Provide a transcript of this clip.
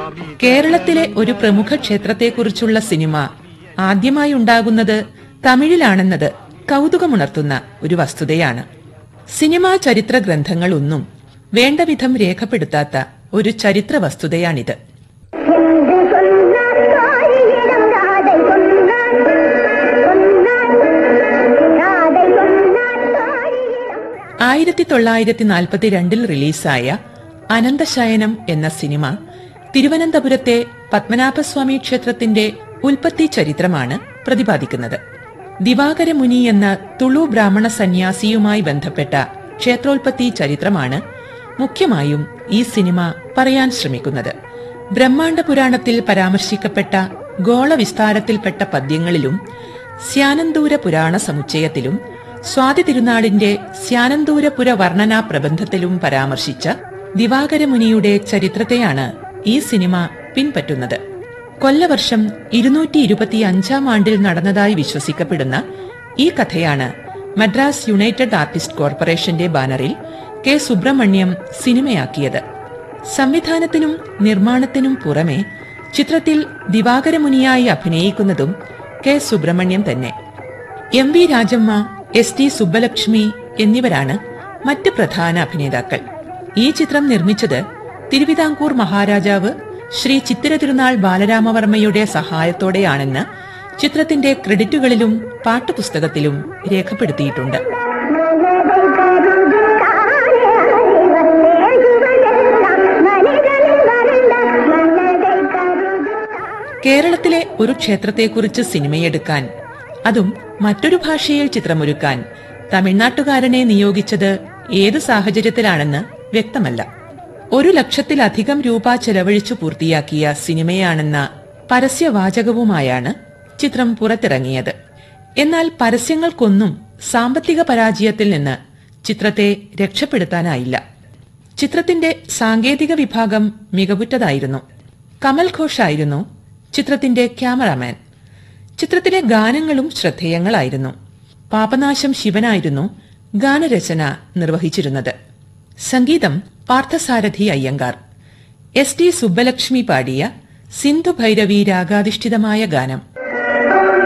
കേരളത്തിലെ ഒരു പ്രമുഖ ക്ഷേത്രത്തെക്കുറിച്ചുള്ള സിനിമ ആദ്യമായി ഉണ്ടാകുന്നത് തമിഴിലാണെന്നത് കൗതുകമുണർത്തുന്ന ഒരു വസ്തുതയാണ് സിനിമാ ചരിത്ര ഗ്രന്ഥങ്ങളൊന്നും വേണ്ടവിധം രേഖപ്പെടുത്താത്ത ഒരു ചരിത്ര വസ്തുതയാണിത് என்று சொன்னார் தாயிடம் ராதை சொன்னார் சொன்னார் ராதை சொன்னார் தாயிடம் ആയിരത്തി തൊള്ളായിരത്തി നാൽപ്പത്തിരണ്ടിൽ റിലീസായ അനന്തശയനം എന്ന സിനിമ തിരുവനന്തപുരത്തെ പത്മനാഭസ്വാമി ക്ഷേത്രത്തിന്റെ ഉൽപ്പത്തി ചരിത്രമാണ് പ്രതിപാദിക്കുന്നത് ദിവാകര മുനി എന്ന തുളു ബ്രാഹ്മണ സന്യാസിയുമായി ബന്ധപ്പെട്ട ക്ഷേത്രോൽപ്പത്തി ചരിത്രമാണ് മുഖ്യമായും ഈ സിനിമ പറയാൻ ശ്രമിക്കുന്നത് ബ്രഹ്മാണ്ഡ പുരാണത്തിൽ പരാമർശിക്കപ്പെട്ട ഗോളവിസ്താരത്തിൽപ്പെട്ട പദ്യങ്ങളിലും സ്യാനന്തൂര പുരാണ സമുച്ചയത്തിലും സ്വാതി തിരുനാളിന്റെ സ്യാനന്തൂരപുര വർണ്ണനാ പ്രബന്ധത്തിലും പരാമർശിച്ച ദിവാകര മുനിയുടെ ചരിത്രത്തെയാണ് ഈ സിനിമ പിൻപറ്റുന്നത് കൊല്ലവർഷം ഇരുന്നൂറ്റി ഇരുപത്തി അഞ്ചാം ആണ്ടിൽ നടന്നതായി വിശ്വസിക്കപ്പെടുന്ന ഈ കഥയാണ് മദ്രാസ് യുണൈറ്റഡ് ആർട്ടിസ്റ്റ് കോർപ്പറേഷന്റെ ബാനറിൽ കെ സുബ്രഹ്മണ്യം സിനിമയാക്കിയത് സംവിധാനത്തിനും നിർമ്മാണത്തിനും പുറമെ ചിത്രത്തിൽ ദിവാകരമുനിയായി അഭിനയിക്കുന്നതും കെ സുബ്രഹ്മണ്യം തന്നെ M V Rajamma S T Subbulakshmi എന്നിവരാണ് മറ്റ് പ്രധാന അഭിനേതാക്കൾ ഈ ചിത്രം നിർമ്മിച്ചത് തിരുവിതാംകൂർ മഹാരാജാവ് ശ്രീ ചിത്തിര തിരുനാൾ ബാലരാമവർമ്മയുടെ സഹായത്തോടെയാണെന്ന് ചിത്രത്തിന്റെ ക്രെഡിറ്റുകളിലും പാട്ടുപുസ്തകത്തിലും രേഖപ്പെടുത്തിയിട്ടുണ്ട് மனதை கருது காலே அறிவர் ஏகுவதெல்லாம் மனிதனின் மருந்த மனதை கருது കേരളത്തിലെ ഒരു ക്ഷേത്രത്തെക്കുറിച്ച് സിനിമയെടുക്കാൻ അതും മറ്റൊരു ഭാഷയിൽ ചിത്രമൊരുക്കാൻ തമിഴ്നാട്ടുകാരനെ നിയോഗിച്ചത് ഏത് സാഹചര്യത്തിലാണെന്ന് വ്യക്തമല്ല ഒരു ലക്ഷത്തിലധികം രൂപ ചെലവഴിച്ചു പൂർത്തിയാക്കിയ സിനിമയാണെന്ന പരസ്യവാചകവുമായാണ് ചിത്രം പുറത്തിറങ്ങിയത് എന്നാൽ പരസ്യങ്ങൾക്കൊന്നും സാമ്പത്തിക പരാജയത്തിൽ നിന്ന് ചിത്രത്തെ രക്ഷപ്പെടുത്താനായില്ല ചിത്രത്തിന്റെ സാങ്കേതിക വിഭാഗം മികവുറ്റതായിരുന്നു കമൽ ഘോഷായിരുന്നു ചിത്രത്തിന്റെ ക്യാമറാമാൻ ചിത്രത്തിലെ ഗാനങ്ങളും ശ്രദ്ധേയങ്ങളായിരുന്നു പാപനാശം ശിവനായിരുന്നു ഗാനരചന നിർവഹിച്ചിരുന്നത് സംഗീതം പാർത്ഥസാരഥി അയ്യങ്കാർ എസ് ടി സുബ്ബലക്ഷ്മി പാടിയ സിന്ധു ഭൈരവി രാഗാധിഷ്ഠിതമായ ഗാനം